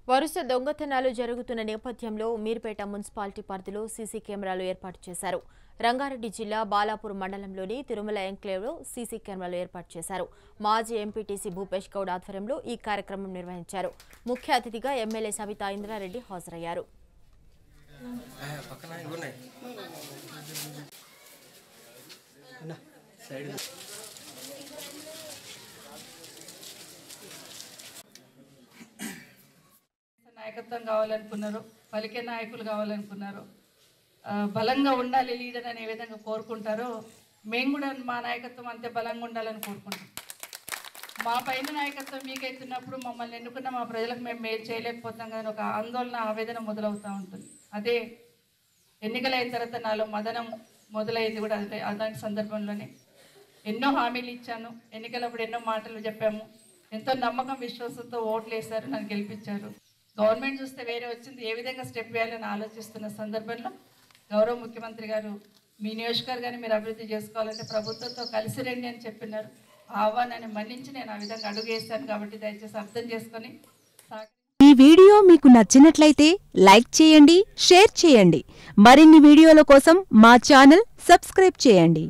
వరుస దొంగతనాలు జరుగుతున్న నేపథ్యంలో మీర్పేట మున్సిపాలిటీ పరిధిలో సీసీ కెమెరాలు ఏర్పాటు చేశారు రంగారెడ్డి జిల్లా బాలాపూర్ మండలంలోని తిరుమల ఎంక్లేవ్లో సీసీ కెమెరాలు ఏర్పాటు చేశారు మాజీ ఎంపీటీసీ భూపేష్ గౌడ్ ఆధ్వర్యంలో ఈ కార్యక్రమం నిర్వహించారు ముఖ్య అతిథిగా ఎమ్మెల్యే సవితా ఇంద్రారెడ్డి హాజరయ్యారు పక్కన ఇవి ఉన్నాయి అన్న, సైడ్ నాయకత్వం కావాలనుకున్నారు పలికే నాయకులు కావాలనుకున్నారు ఆ, బలంగా ఉండాలి లీడర్ అనే విధంగా కోరుకుంటారో మేము కూడా మా నాయకత్వం అంతే బలంగా ఉండాలని కోరుకుంటాం మా పైన నాయకత్వం మీకైతున్నప్పుడు మమ్మల్ని ఎన్నుకున్న మా ప్రజలకు మేము మేలు చేయలేకపోతాం కానీ ఒక ఆందోళన ఆవేదన మొదలవుతూ ఉంటుంది అదే ఎన్నికలైన తర్వాత నాలో మదనం మొదలైంది కూడా అదే అలాంటి సందర్భంలోనే ఎన్నో హామీలు ఇచ్చాను ఎన్నికలప్పుడు ఎన్నో మాటలు చెప్పాము ఎంతో నమ్మకం విశ్వాసంతో ఓట్లు వేశారు నన్ను గెలిపించారు గవర్నమెంట్ చూస్తే వేరే వచ్చింది ఏ విధంగా స్టెప్ వేయాలని ఆలోచిస్తున్న సందర్భంలో గౌరవ ముఖ్యమంత్రి గారు మీ నియోజకవర్గాన్ని మీరు అభివృద్ధి చేసుకోవాలంటే ప్రభుత్వంతో కలిసి రండి అని చెప్పినారు ఆ ఆహ్వానాన్ని మన్నించి నేను ఆ విధంగా అడుగు వేస్తాను కాబట్టి దయచేసి అర్థం చేసుకొని సహకరి ఈ వీడియో మీకు నచ్చినట్లయితే లైక్ చేయండి షేర్ చేయండి మరిన్ని వీడియోల కోసం మా ఛానల్ సబ్స్క్రైబ్ చేయండి